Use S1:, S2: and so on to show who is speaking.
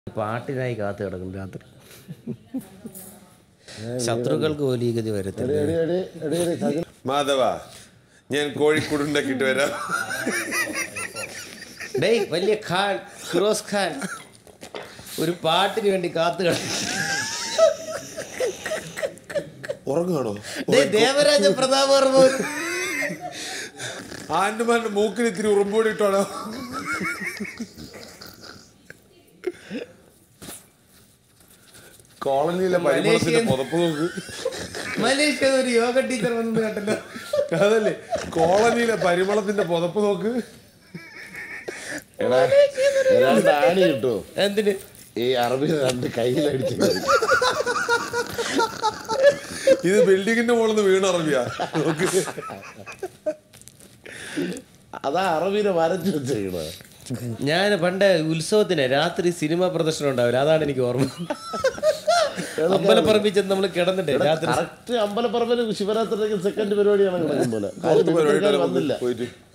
S1: പാട്ടിനായി കാത്തു കിടക്കും രാത്രി ശത്രുക്കൾക്ക് പോലും ഈ ഗതി വരത്തില്ല
S2: എടി എടി എടി എടി സജന
S3: മാധവ ഞാൻ കോഴിക്കോട് ഉണ്ടാക്കിയിട്ട് വരാം
S1: ഡേയ് വലിയ ഖാൻ ഫിറോസ് ഖാൻ ഒരു പാട്ടിന് വേണ്ടി കാത്തു കിടക്കും
S3: ഉറങ്ങാണോ
S1: ഡേയ് ദേവരാജ പ്രതാപ് വർമ്മ ഒരു-
S3: ആൻഡുമാന്റെ മൂക്കിൽ ഇത്തിരി ഉറുമ്പോടി ഇട്ടോണോ കോളനിയിലെ പരിമളത്തിന്റെ
S1: മലേഷ്യൻ-
S3: പുതപ്പ് നോക്ക്
S1: മലേഷ്യ ഒരു യോഗ ടീച്ചർ വന്നു കേട്ടല്ലോ
S3: അതല്ലേ കോളനിയിലെ പരിമളത്തിന്റെ പുതപ്പ് നോക്ക്
S2: എടാ രണ്ട് ആണി കിട്ടുമോ
S1: എന്തിന്
S2: ഈ അറബി രണ്ട് കയ്യിലടിച്ച്
S3: ഇത് ബിൽഡിങ്ങിന്റെ മുകളിൽ നിന്ന് വീണറങ്ങിയാ നോക്ക്
S2: അതാ അറബിനെ വരച്ചു വെച്ചേക്കണ
S1: ഞാൻ പണ്ട് ഉത്സവത്തിന് രാത്രി സിനിമ പ്രദർശനം ഉണ്ടാവില്ല അതാണ് എനിക്ക് ഓർമ്മ അമ്പലപ്പറമ്പിൽ ചെന്ന് നമ്മൾ കിടന്നിട്ട് രാത്രി
S2: കറക്റ്റ് അമ്പലപ്പറമ്പിൽ ശിവരാത്രിക്ക് സെക്കൻഡ് പരിപാടിയാണ് കിടക്കും പോലെ
S3: പുറത്ത്
S2: കാര്യം
S3: പരിപാടി
S2: മിമിക്രിക്കാര് വന്നില്ല
S3: പോയിട്ട്